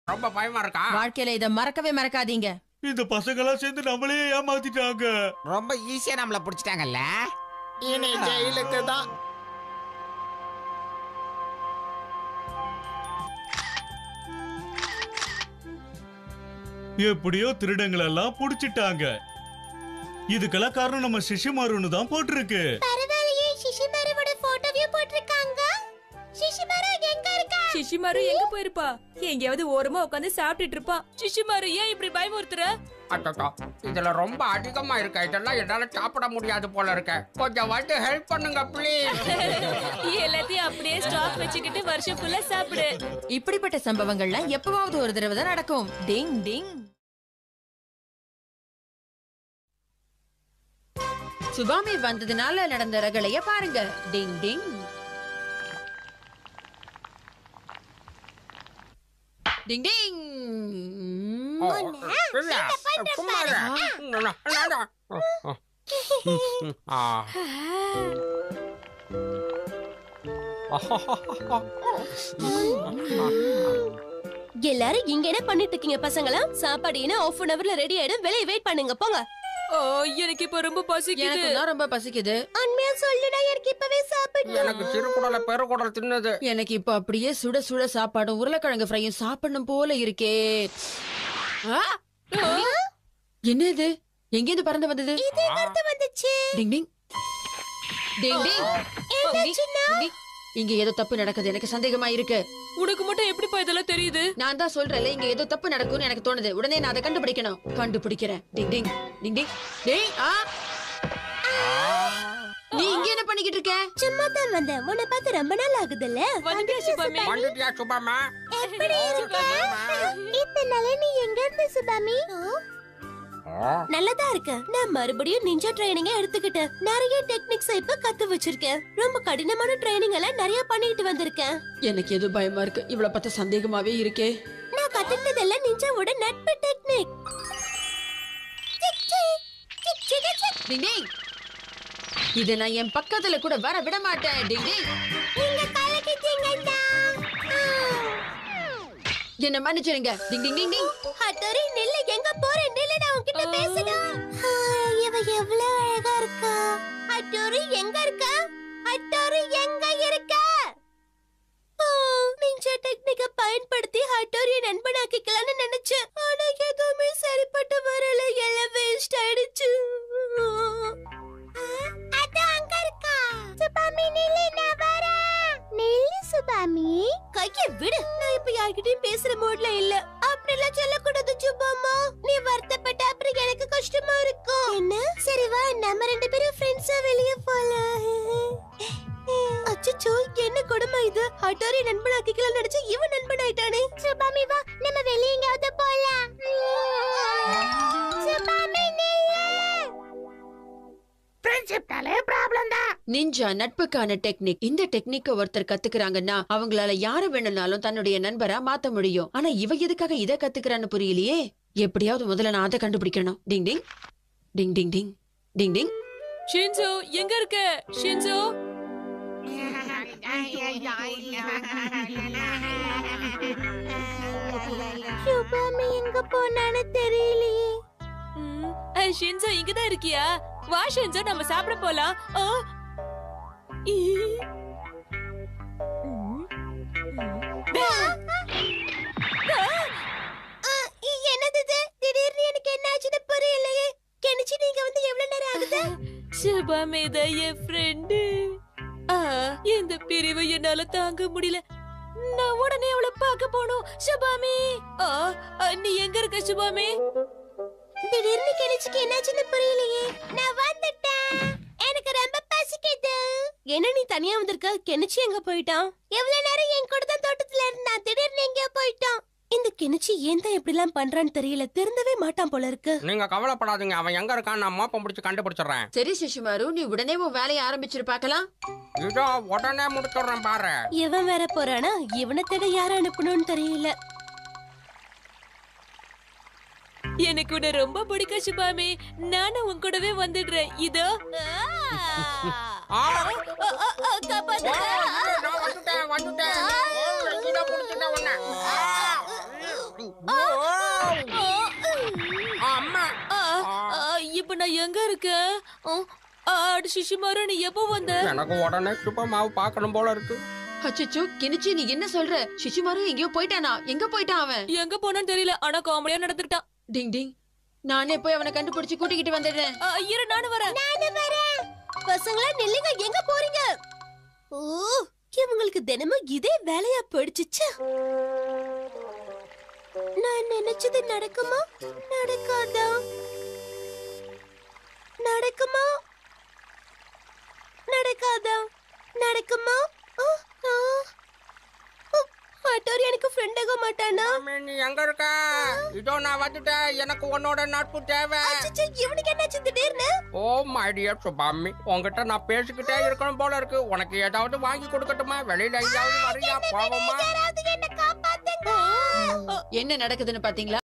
ரொம்ப பயமா இருக்கா வாழ்க்கையில இத மறக்கவே மறக்காதீங்க இந்த பசங்கெல்லாம் சேர்ந்து நம்மளே ஏமாத்திட்டாங்க ரொம்ப ஈஸியா நம்மள புடிச்சிட்டாங்கல்ல இனி ஜெயிலுக்கு தான் எப்படியோ திருடங்களெல்லாம் புடிச்சிட்டாங்க இதுக்கெல்லாம் காரணம் நம்ம சிஷிமாருன்னு தான் போட்டிருக்கு பரவாயில்லையே சிஷிமாரோட போட்டோவையும் போட்டிருக்காங்க சிஷிமாரோ எங்க இருக்கா சிஷிமாரு எங்க போயிருப்பா எங்கேயாவது ஓரமா உட்காந்து சாப்பிட்டுட்டு இருப்பான் சிஷிமாரு ஏன் இப்படி பயமுறுத்துற அச்சோ இதுல ரொம்ப அதிகமா இருக்க இதெல்லாம் என்னால சாப்பிட முடியாது போல இருக்க கொஞ்சம் வந்து ஹெல்ப் பண்ணுங்க ப்ளீஸ் எல்லாத்தையும் அப்படியே ஸ்டாக் வச்சுக்கிட்டு வருஷம் ஃபுல்லா சாப்பிடு இப்படிப்பட்ட சம்பவங்கள்லாம் எப்பவாவது ஒரு தடவை தான் நடக்கும் டிங் டிங் சுபாமி வந்ததுனால நடந்த ரகளைய பாருங்க டிங் டிங் டிங் டிங் இல்ல சும்மா இரு. நா- நா- நா. ஆ. எல்லாரும் இங்க என்ன பண்ணிட்டு இருக்கீங்க பசங்களா சாப்பாடு என்ன ஆஃப் அன் அவர்ல ரெடி ஆயிடும் வெளியே வெயிட் பண்ணுங்க போங்க ஓ எனக்கு இப்ப ரொம்ப பசிக்குது எனக்கு தான் ரொம்ப பசிக்குது உண்மையா சொல்லுடா எனக்கு இப்பவே சாப்பிடணும் எனக்கு சிறுகுடல பெருகுடல் தின்னது எனக்கு இப்ப அப்படியே சுட சுட சாப்பாடும் உருளைக்கிழங்கு ஃப்ரையும் சாப்பிடணும் போல இருக்கே ஆ! என்ன இது எங்கேருந்து பறந்து வந்தது கருத்து வந்துச்சு டிங் டிங் டிங் டிங் என்னாச்சுன்னா? டிங், டிங். இங்க ஏதோ தப்பு நடக்குது எனக்கு சந்தேகமா இருக்கு உனக்கு மட்டும் எப்படிப்பா இதெல்லாம் தெரியுது நான் தான் சொல்றேன்ல இங்க ஏதோ தப்பு நடக்கும்னு எனக்கு தோணுது உடனே நான் அதை கண்டுபிடிக்கணும் கண்டுபிடிக்கிறேன் டிங் டிங் டிங் டிங் டேய் ஆ நீ இங்க என்ன பண்ணிக்கிட்டு இருக்க சும்மா தான் வந்தேன் உன்னை பார்த்து ரொம்ப நாள் ஆகுதுல்ல வந்துட்டியா சுபாமி வந்துட்டியா சுபாமா எப்படி இருக்க இத்தனை நாளா நீ எங்க இருந்த சுபாமி நல்லதா இருக்கு நான் மறுபடியும் நிஞ்சா ட்ரைனிங்க எடுத்துக்கிட்டேன் நிறைய டெக்னிக்ஸ் இப்ப கத்து வச்சிருக்கேன் ரொம்ப கடினமான ட்ரைனிங் எல்லாம் நிறைய பண்ணிட்டு வந்திருக்கேன் எனக்கு எது பயமா இருக்கு இவ்வளவு பார்த்தா சந்தேகமாவே இருக்கே நான் கத்துக்கிட்டதெல்லாம் நிஞ்சாவோட நட்பு டெக்னிக் டிங் டிங் இத நான் என் பக்கத்துல கூட வர விட மாட்டேன் டிங் டிங் நீங்க கலக்கிட்டீங்கடா என்ன மன்னிச்சிருங்க டிங் டிங் டிங் டிங் ஹட்டோரி நில்ல எங்க போற நில்ல நான் உன்கிட்ட பேசணும் இவ எவ்வளவு அழகா இருக்கா ஹட்டோரி எங்க இருக்கா ஹட்டோரி எங்க இருக்கா நிஞ்சா டெக்னிக்க பயன்படுத்தி ஹட்டோரிய நண்பனாக்கிக்கலாம்னு நினைச்சேன் ஆனா எதுவுமே சரிப்பட்டு வரல எல்லாம் வேஸ்ட் ஆயிடுச்சு அது அங்க இருக்கா சுபாமி நில்லு நான் வரேன் நில்லு சுபாமி கைய விடு நான் இப்ப யார்கிட்டயும் பேசுற மூட்ல இல்ல அப்படிலாம் சொல்லக்கூடாது சுபாமா நீ வருத்தப்பட்ட அப்புறம் எனக்கு கஷ்டமா இருக்கும் என்ன சரி வா நம்ம ரெண்டு பேரும் ஃப்ரெண்ட்ஸா வெளிய போலாம் அச்சச்சோ என்ன கொடுமை இது ஹட்டாரி நண்பனாக்கிக்கலாம் நினைச்சு இவன் நண்பன் ஆயிட்டானே சுபாமி வா நம்ம வெளிய எங்கயாவது போலாம் சுபாமி நிஞ்சா நட்புக்கான டெக்னிக் இந்த டெக்னிக்க ஒருத்தர் கத்துக்கிறாங்கன்னா அவங்களால யார வேணும்னாலும் தன்னுடைய நண்பரா மாத்த முடியும் ஆனா இவ எதுக்காக இத கத்துக்கிறான்னு புரியலையே எப்படியாவது முதல்ல நான் அதை கண்டுபிடிக்கணும் டிங் டிங் டிங் டிங் டிங் டிங் டிங் ஷின்சோ எங்க இருக்க ஷின்சோ சுபாமி எங்க போனான்னு தெரியலையே ம், அஹ், ஷின்சோ இங்கதான் இருக்கியா வா ஷின்சோ நம்ம சாப்பிட போலாம் ஓ ஈ. ம். ஆ, இ- என்னது இது திடீர்னு எனக்கு என்ன ஆச்சுன்னு புரியலையே கெனிச்சு நீங்க வந்து எவ்வளவு நேரம் ஆகுது சுபாமி தான் என் ஃப்ரெண்டு இந்த பிரிவு என்னால தாங்க முடியல நான் உடனே அவளை பார்க்க போகணும் சுபாமி ஆ, ஆ, நீ எங்க இருக்க சுபாமி திடீர்னு கெனிச்சுக்கு என்னாச்சுன்னு புரியலையே நான் வந்துட்டேன் எனக்கு ரொம்ப பசிக்குது என்ன நீ தனியா வந்திருக்க கெனிச்சு எங்க போயிட்டான் எவ்வளவு நேரம் என் கூட தான் தோட்டத்துல இருந்தான் திடீர்னு எங்கேயோ போயிட்டான் இந்த கெனிச்சு ஏன் தான் இப்படி எல்லாம் பண்றான்னு தெரியல திருந்தவே மாட்டான் போல இருக்கு நீங்க கவலைப்படாதீங்க அவன் எங்க இருக்கான் நான் மோப்பம் பிடிச்சு கண்டுபிடிச்சிடுறேன் சரி சிசுமாரு நீ உடனே உன் வேலையை ஆரம்பிச்சிரு பார்க்கலாம் இதோ உடனே முடிச்சிடுறேன் பாரு இவன் வேற போறானா இவனை தேட யார அனுப்பணும்னு தெரியல எனக்கு உன்னை ரொம்ப பிடிக்கும் சுபாமி நானும் உன் கூடவே வந்துடுறேன் இதோ ஆ, காப்பாத்து. நான் வந்துட்டேன் வந்துட்டேன் ஓ, இதோ முடிச்சிட்டேன் உன்னை. ஆ, அம்மா ஆ, ஆ, இப்ப நான் எங்க இருக்கேன் ஆ, ஆடு சிஷிமாரு நீ எப்போ வந்த எனக்கு உடனே சூப்பர் மாவு பார்க்கணும் போல இருக்கு அச்சச்சோ கிணிச்சி நீ என்ன சொல்ற சிசுமாரு எங்கேயோ போயிட்டானா எங்க போயிட்டான் அவன் எங்க போனான்னு தெரியல ஆனா காமெடியா நடந்துக்கிட்டான் டிங் டிங் நானே போய் அவனை கண்டுபிடிச்சு கூட்டிக்கிட்டு வந்துடுறேன் ஆ, இரு நானும் வரேன் நானும் வரேன் பசங்களா நில்லுங்க எங்க போறீங்க ஓ இவங்களுக்கு தினமும் இதே வேலையா போயிடுச்சு நான் நினைச்சது நடக்குமா நடக்காதா நடக்குமா நடக்காதா நடக்குமா ஆ, ஆ. ஓ, ஆட்டோர் எனக்கு ஃப்ரெண்டாக மாட்டானா மாமி, நீ எங்க இருக்க இதோ நான் வந்துட்டேன் எனக்கு உன்னோட நட்பு தேவை அச்சச்சோ, இவனுக்கு என்னாச்சு திடீர்னு ஓ மை டியர் சுபாமி உன்கிட்ட நான் பேசிக்கிட்டே இருக்கணும் போல இருக்கு உனக்கு ஏதாவது வாங்கி கொடுக்கட்டுமா வெளியில எங்கேயாவது வரியா போவோமா யாராவது என்ன காப்பாத்துங்க என்ன நடக்குதுன்னு பாத்தீங்களா